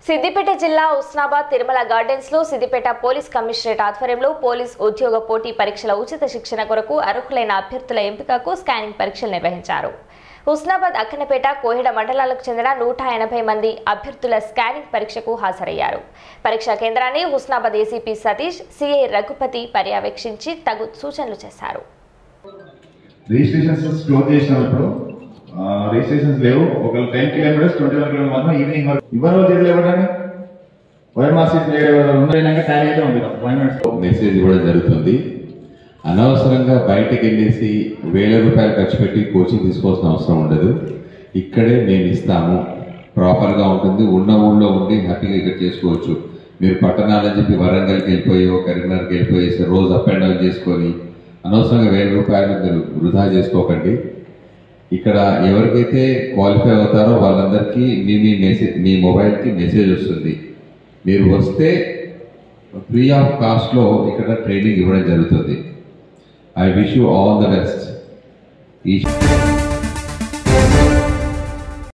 సిద్దిపేట జిల్లా ఉస్నాబాద్ తిరుమల గార్డెన్స్ లో Siddipet police commissionerate ఆధ్వర్యంలో పోలీస్ ఉద్యోగ పోటీ పరీక్షల ఉచిత శిక్షణ కొరకు అర్హులైన అభ్యర్థుల ఎంపికకు స్కానింగ్ పరీక్షలు నిర్వహించారు హుస్నాబాద్ అక్కనపేట కోహిడ మండలాలకు చెందిన నూట ఎనభై మంది అభ్యర్థుల స్కానింగ్ పరీక్షకు హాజరయ్యారు పరీక్షా కేంద్రాన్ని హుస్నాబాద్ ఏసీపీ సతీష్ సిఐ రఘుపతి పర్యవేక్షించి తగు సూచనలు చేశారు రిజిస్ట్రేషన్స్ క్లోజ్ చేసినప్పుడు రిజిస్ట్రేషన్స్ లేవు ఒక ten kilometres twenty one kilometres మాత్రం ఈవినింగ్ వరకు ఇవ్వరు చేతులు ఇవ్వడానికి వైఎంఆర్ సీట్ ఉండేనాక ట్యాలీ అయితే ఉంది అపాయింట్మెంట్స్ మెసేజ్ ఇవ్వడం జరుగుతుంది అనవసరంగా బయటకు వెళ్ళేసి వేల రూపాయలు ఖర్చు పెట్టి కోచింగ్ తీసుకోవాల్సిన అవసరం ఉండదు ఇక్కడే మేము ఇస్తాము ప్రాపర్గా ఉంటుంది ఉన్న ఊళ్ళో ఉండి హ్యాపీగా ఇక్కడ చేసుకోవచ్చు మీరు పట్టణాలని చెప్పి వరంగల్కి వెళ్ళిపోయో కరీంనగర్కి వెళ్ళిపోయేసి రోజు అప్ అండ్ డౌన్ చేసుకొని అనవసరంగా వేల రూపాయలు మీరు వృధా చేసుకోకండి ఇక్కడ ఎవరికైతే క్వాలిఫై అవుతారో వాళ్ళందరికీ మీ మీ మెసేజ్ మీ మొబైల్కి మెసేజ్ వస్తుంది మీరు వస్తే ఫ్రీ ఆఫ్ కాస్ట్లో ఇక్కడ ట్రైనింగ్ ఇవ్వడం జరుగుతుంది I wish you all the best ఈ